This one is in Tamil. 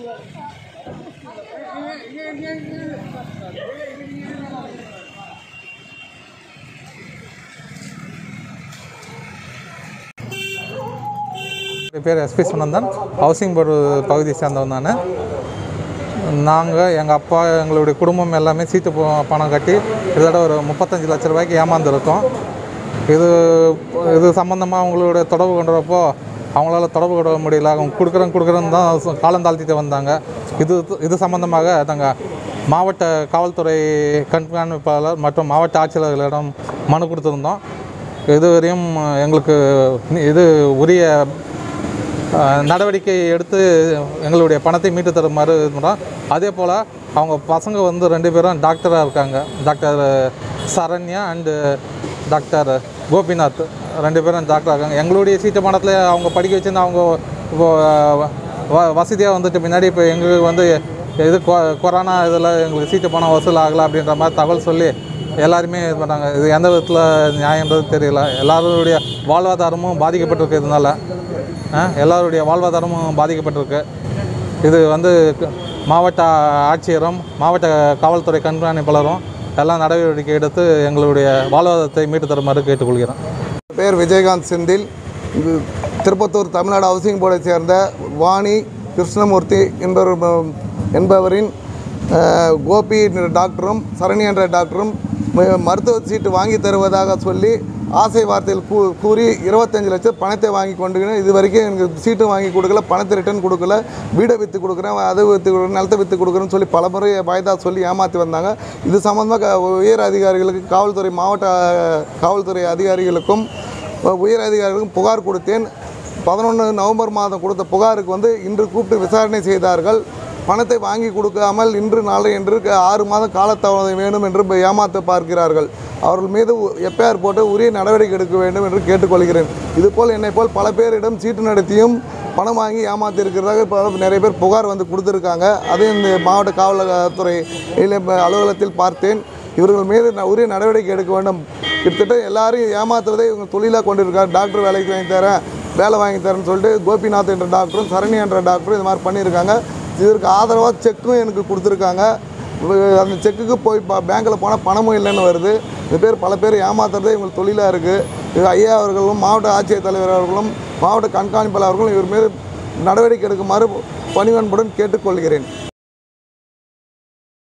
என் பேர் எஸ்பி சுனந்தன் ஹவுசிங் போர்டு பகுதியை சேர்ந்தவன் நான் நாங்கள் எங்கள் அப்பா எங்களுடைய குடும்பம் எல்லாமே சீட்டு ப- பணம் கட்டி கிட்டத்தட்ட ஒரு முப்பத்தஞ்சு லட்ச ரூபாய்க்கு ஏமாந்துருக்கோம் இது இது சம்மந்தமாக அவங்களுடைய தொடர்பு கொண்டுறப்போ அவங்களால தொடர்பு கொள்ள முடியல அவங்க கொடுக்குறேன் கொடுக்குறேன்னு தான் ச- காலம் தாழ்த்திட்டு வந்தாங்க இது இது சம்மந்தமாக நாங்கள் மாவட்ட காவல்துறை கண்காணிப்பாளர் மற்றும் மாவட்ட ஆட்சியர்களிடம் மனு கொடுத்துருந்தோம் இதுவரையும் எங்களுக்கு இது உரிய அஹ், நடவடிக்கை எடுத்து எங்களுடைய பணத்தை மீட்டு தருமாறு இது பண்ணுறோம் அதே போல் அவங்க பசங்க வந்து ரெண்டு பேரும் டாக்டராக இருக்காங்க doctor Saranya and doctor Gopinath ரெண்டு பேரும் டாக்டராக இருக்காங்க எங்களுடைய சீட்டு பணத்தில் அவங்க படிக்க வச்சுருந்து அவங்க இப்போ வ வசதியாக வந்துட்டு பின்னாடி இப்போ எங்களுக்கு வந்து இது கொ- கொரோனா இதில் எங்களுக்கு சீட்டு பணம் வசூல் ஆகலை அப்படின்ற மாதிரி தகவல் சொல்லி எல்லாருமே இது பண்ணாங்க இது எந்த விதத்தில் நியாயன்றது தெரியல எல்லாருடைய வாழ்வாதாரமும் பாதிக்கப்பட்டிருக்கு இதனால ஆ, எல்லாருடைய வாழ்வாதாரமும் பாதிக்கப்பட்டிருக்கு இது வந்து க- மாவட்ட ஆட்சியரும் மாவட்ட காவல்துறை கண்காணிப்பாளரும் எல்லாம் நடவடிக்கை எடுத்து எங்களுடைய வாழ்வாதாரத்தை மீட்டு தருமாறு கேட்டுக்கொள்கிறேன் பேர் விஜயகாந்த் செந்தில் இது திருப்பத்தூர் தமிழ்நாடு ஹவுசிங் போர்டை சேர்ந்த வாணி கிருஷ்ணமூர்த்தி என்பவர் என்பவரின் அஹ், கோபி என்ற டாக்டரும் சரணி என்ற டாக்டரும் ம- மருத்துவ சீட்டு வாங்கி தருவதாக சொல்லி ஆசை வார்த்தையில் கூ கூறி இருபத்தஞ்சு லட்சம் பணத்தை வாங்கி கொண்டு இது வரைக்கும் எனக்கு சீட்டு வாங்கி கொடுக்கல பணத்தை ரிட்டர்ன் கொடுக்கல வீடை விற்று கொடுக்குறேன் அதை விற்று கொடுக்குறேன் நிலத்தை விற்று கொடுக்குறேன்னு சொல்லி பல முறை வாய்தா சொல்லி ஏமாற்றி வந்தாங்க இது சம்மந்தமாக உயர் அதிகாரிகளுக்கு காவல்துறை மாவட்ட காவல்துறை அதிகாரிகளுக்கும் உயர் அதிகாரிகளுக்கும் புகார் கொடுத்தேன் பதினொன்று நவம்பர் மாதம் கொடுத்த புகாருக்கு வந்து இன்று கூப்பிட்டு விசாரணை செய்தார்கள் பணத்தை வாங்கி கொடுக்காமல் இன்று நாளை என்று க- ஆறு மாதம் காலத்தாமதம் வேண்டும் என்று ப- ஏமாற்ற பார்க்கிறார்கள் அவர்கள் மீது எஃப்ஐஆர் போட்டு உரிய நடவடிக்கை எடுக்க வேண்டும் என்று கேட்டுக்கொள்கிறேன் இதுபோல் என்னை போல் பல பேரிடம் சீட்டு நடத்தியும் பணம் வாங்கி ஏமாற்றி இருக்கிறதாக இப்போ நிறைய பேர் புகார் வந்து கொடுத்துருக்காங்க அதையும் இந்த மாவட்ட காவல்துறை இல- அலுவலகத்தில் பார்த்தேன் இவர்கள் மீது ந- உரிய நடவடிக்கை எடுக்க வேண்டும் கிட்டத்தட்ட எல்லாரையும் ஏமாத்துறதை இவங்க தொழிலாக கொண்டிருக்காங்க டாக்டர் வேலைக்கு வாங்கி தரேன் வேலை வாங்கி தரேன்னு சொல்லிட்டு கோபிநாத் என்ற டாக்டரும் சரணி என்ற டாக்டரும் இது மாதிரி பண்ணியிருக்காங்க இதற்கு ஆதரவாக செக்கும் எனக்கு கொடுத்துருக்காங்க இவ- அந்த செக்குக்கு போய் பேங்க்கில் போனால் பணமும் இல்லைன்னு வருது இது பேர் பல பேர் ஏமாத்துறதே இவங்களுக்கு தொழிலாக இருக்குது இது ஐயா அவர்களும் மாவட்ட ஆட்சியர் தலைவர் அவர்களும் மாவட்ட கண்காணிப்பாளர் அவர்களும் இவர் மீது நடவடிக்கை எடுக்குமாறு பணிவன்புடன் கேட்டுக்கொள்கிறேன்